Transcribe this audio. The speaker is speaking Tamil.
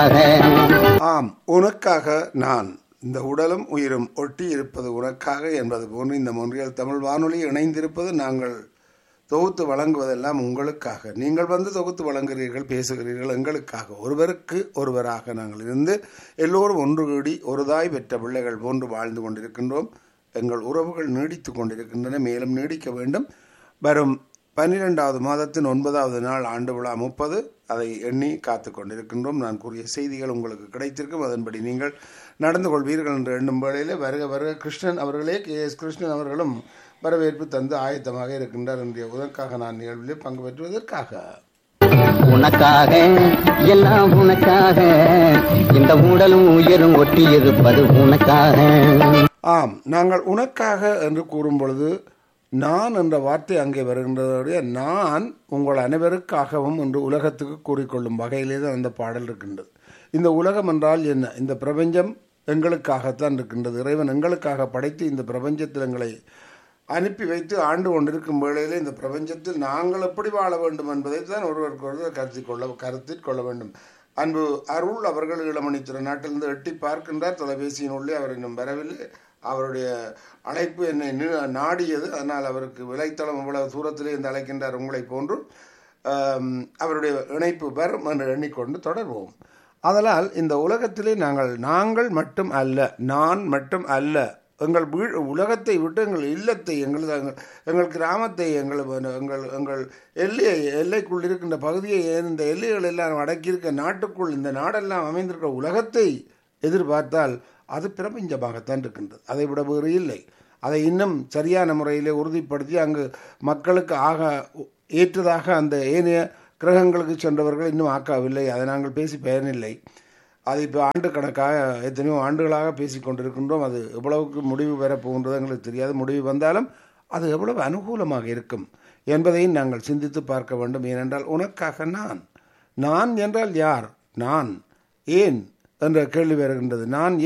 உனக்காக ஆம் உனக்காக நான் இந்த உடலும் உயிரும் ஒட்டி இருப்பது உனக்காக என்பது போன்று இந்த மொன்றியல் தமிழ் வானொலி இணைந்திருப்பது நாங்கள் தொகுத்து வழங்குவதெல்லாம் உங்களுக்காக நீங்கள் வந்து தொகுத்து வழங்குகிறீர்கள் பேசுகிறீர்கள் எங்களுக்காக ஒருவருக்கு ஒருவராக நாங்கள் இருந்து எல்லோரும் ஒன்று கூடி ஒரு தாய் பெற்ற பிள்ளைகள் போன்று வாழ்ந்து கொண்டிருக்கின்றோம் எங்கள் உறவுகள் நீடித்து கொண்டிருக்கின்றன மேலும் நீடிக்க வேண்டும் வரும் பன்னிரெண்டாவது மாதத்தின் ஒன்பதாவது நாள் ஆண்டு விழா முப்பது அதை எண்ணி காத்து கொண்டிருக்கின்றோம் நான் கூறிய செய்திகள் உங்களுக்கு கிடைத்திருக்கும் அதன்படி நீங்கள் நடந்து கொள்வீர்கள் என்று எண்ணும் வேளையில் வருக வருக கிருஷ்ணன் அவர்களே கே எஸ் கிருஷ்ணன் அவர்களும் வரவேற்பு தந்து ஆயத்தமாக இருக்கின்றார் என்ற உதற்காக நான் நிகழ்வில் பங்கு பெற்றுவதற்காக உனக்காக எல்லாம் உனக்காக இந்த உடலும் உயிரும் ஒட்டி இருப்பது உனக்காக ஆம் நாங்கள் உனக்காக என்று கூறும் பொழுது நான் என்ற வார்த்தை அங்கே வருகின்றதோடைய நான் உங்கள் அனைவருக்காகவும் என்று உலகத்துக்கு கூறிக்கொள்ளும் வகையிலே தான் அந்த பாடல் இருக்கின்றது இந்த உலகம் என்றால் என்ன இந்த பிரபஞ்சம் எங்களுக்காகத்தான் இருக்கின்றது இறைவன் எங்களுக்காக படைத்து இந்த பிரபஞ்சத்தில் எங்களை அனுப்பி வைத்து ஆண்டு கொண்டிருக்கும் வேளையிலே இந்த பிரபஞ்சத்தில் நாங்கள் எப்படி வாழ வேண்டும் என்பதை தான் ஒருவருக்கு ஒருவர் கருத்தில் கொள்ள கருத்தில் கொள்ள வேண்டும் அன்பு அருள் அவர்கள் இளமணி திருநாட்டிலிருந்து எட்டி பார்க்கின்றார் தொலைபேசியின் உள்ளே அவர் இன்னும் வரவில்லை அவருடைய அழைப்பு என்னை நி- நாடியது அதனால் அவருக்கு விலைத்தளம் இவ்வளவு தூரத்திலே இருந்து அழைக்கின்றார் உங்களை போன்று ஆம், அவருடைய இணைப்பு வரும் என்று எண்ணிக்கொண்டு தொடர்வோம் அதனால் இந்த உலகத்திலே நாங்கள் நாங்கள் மட்டும் அல்ல நான் மட்டும் அல்ல எங்கள் வீ உலகத்தை விட்டு எங்கள் இல்லத்தை எங்கள் எங்கள் எங்கள் கிராமத்தை எங்கள் எங்கள் எங்கள் எல்லையை எல்லைக்குள் இருக்கின்ற பகுதியை ஏன் இந்த எல்லைகள் எல்லாம் அடக்கியிருக்க நாட்டுக்குள் இந்த நாடெல்லாம் அமைந்திருக்கிற உலகத்தை எதிர்பார்த்தால் அது பிரபஞ்சமாகத்தான் இருக்கின்றது அதை விட வேறு இல்லை அதை இன்னும் சரியான முறையில் உறுதிப்படுத்தி அங்கு மக்களுக்கு ஆக ஏற்றதாக அந்த ஏனைய கிரகங்களுக்கு சென்றவர்கள் இன்னும் ஆக்கவில்லை அதை நாங்கள் பேசி பயனில்லை அது இப்போ ஆண்டு கணக்காக எத்தனையோ ஆண்டுகளாக பேசிக் கொண்டிருக்கின்றோம் அது எவ்வளவுக்கு முடிவு பெறப்போகின்றது எங்களுக்கு தெரியாது முடிவு வந்தாலும் அது எவ்வளவு அனுகூலமாக இருக்கும் என்பதையும் நாங்கள் சிந்தித்து பார்க்க வேண்டும் ஏனென்றால் உனக்காக நான் நான் என்றால் யார் நான் ஏன் என்ற கேள்வி வருகின்றது நான்